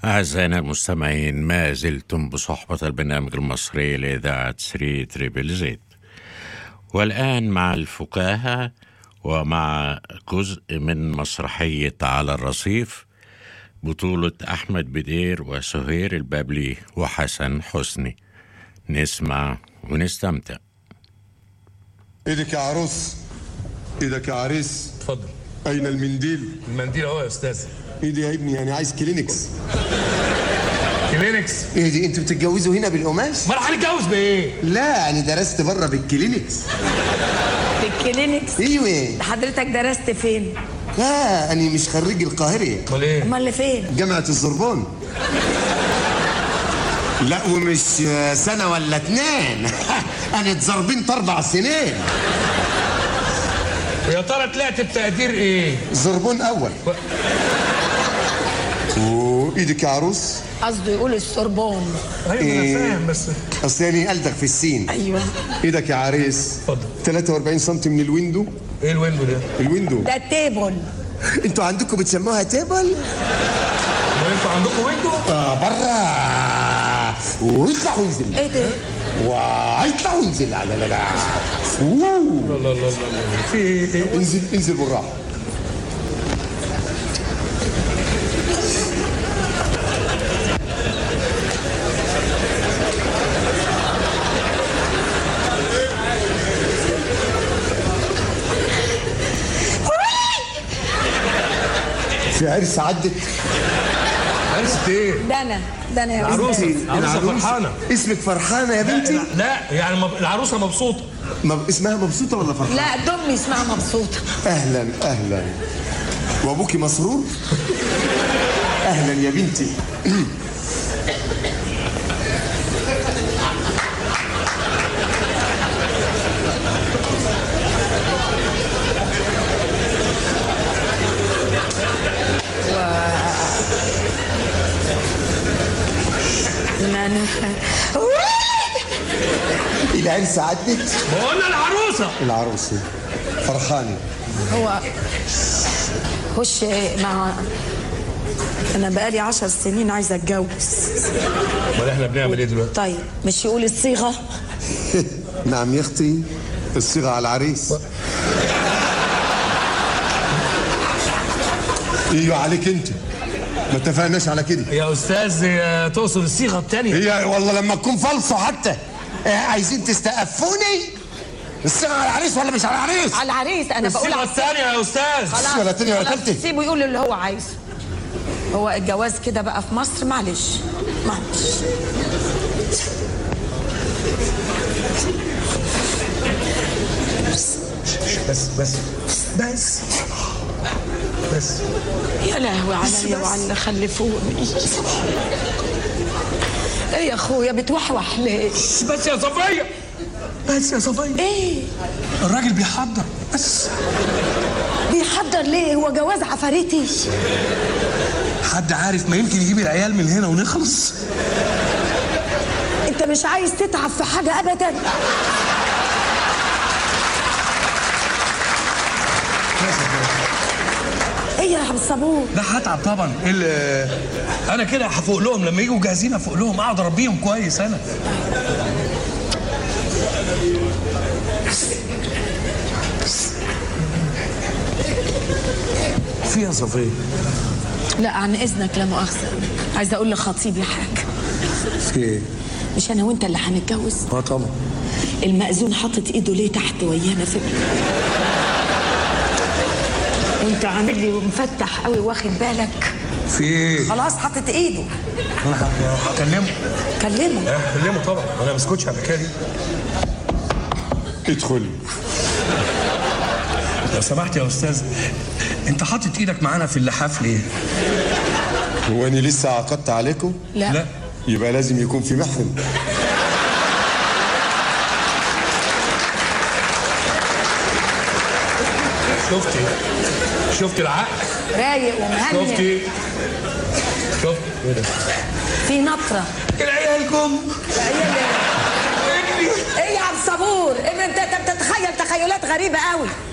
أعزائنا المستمعين ما زلتم بصحبة البرنامج المصري لإذاعة 3 تريبل زيت والآن مع الفكاهة ومع جزء من مسرحية على الرصيف بطولة أحمد بدير وسهير البابلي وحسن حسني نسمع ونستمتع ايدك يا عروس ايدك يا عريس اتفضل اين المنديل المنديل اهو يا استاذ ايدي يا ابني يعني عايز كلينكس كلينكس ايه دي انتوا بتتجوزوا هنا بالقماش؟ ما انا هنتجوز بايه؟ لا يعني درست بره بالكلينكس في الكلينكس ايوه حضرتك درست فين؟ لا انا مش خريج القاهره امال ايه؟ امال اللي فين؟ جامعه الزربون لا ومش سنه ولا اتنين انا اتزربنت اربع سنين ويا ترى طلعت بتقدير ايه؟ زربون اول وايدك يا عروس قصده يقول السوربون ايوه انا إيه. فاهم بس اصل يعني قلدك في السين ايوه ايدك يا عريس اتفضل 43 سم من الويندو ايه الويندو ده؟ الويندو ده التيبل انتوا عندكم بتسموها تيبل هو انتوا عندكم ويندو؟ آه بره ويطلع وينزل ايه ده؟ ويطلع وينزل لا لا لا لا أوه. لا لا لا لا في ايه؟ انزل انزل بالراحه في عرس عدت عرست ايه؟ ده انا ده انا يا عروسه أستاذ. عروسه فرحانه اسمك فرحانه يا بنتي لا يعني مب- العروسه مبسوطه ما اسمها مبسوطه ولا فرحانه لا دمي اسمها مبسوطه اهلا اهلا وابوكي مسرور اهلا يا بنتي ما انا العرس عدت بقولنا العروسه العروسه فرحانه هو خش مع انا بقالي عشر سنين عايزه اتجوز امال احنا بنعمل ايه دلوقتي؟ طيب مش يقول الصيغه نعم يا اختي الصيغه على العريس ايوه عليك انت ما اتفقناش على كده يا استاذ آه، تقصد الصيغه الثانيه هي والله لما تكون فالصو حتى إيه، عايزين تستقفوني الصيغه على العريس ولا مش على العريس على العريس انا بقول الصيغه على الثانيه يا استاذ خلاص ولا تانية ولا خلاص، تالتة. سيبه يقول اللي هو عايزه هو الجواز كده بقى في مصر معلش معلش بس بس بس بس يا لهوي عليا وعلى اللي خلفوني ايه يا اخويا بتوحوح ليه بس يا صفيه بس يا صفيه ايه الراجل بيحضر بس بيحضر ليه هو جواز عفاريتي حد عارف ما يمكن يجيب العيال من هنا ونخلص انت مش عايز تتعب في حاجه ابدا ايه يا عم الصابون لا هتعب طبعا ال- انا كده هفوق لهم لما يجوا جاهزين هفوق لهم اقعد اربيهم كويس انا في يا صفيه لا عن اذنك لا مؤاخذه عايزه اقول لخطيبي حاجه في ايه؟ مش انا وانت اللي هنتجوز اه طبعا المأذون حاطط ايده ليه تحت ويانا في وانت عامل لي مفتح قوي واخد بالك في ايه؟ خلاص حاطط ايده انا ه- هكلمه كلمه اه هكلمه طبعا انا ما اسكتش على الحكايه دي ادخل لو سمحت يا استاذ انت حاطط ايدك معانا في اللحاف ليه؟ هو انا لسه عقدت عليكم لا, لا يبقى لازم يكون في محرم شفتي شفتي العقل رايق ومهنئ شفتي شفت ايه ده؟ في نطره العيال جم ايه يا عم صبور إيه انت أنت بتتخيل تخيلات غريبه قوي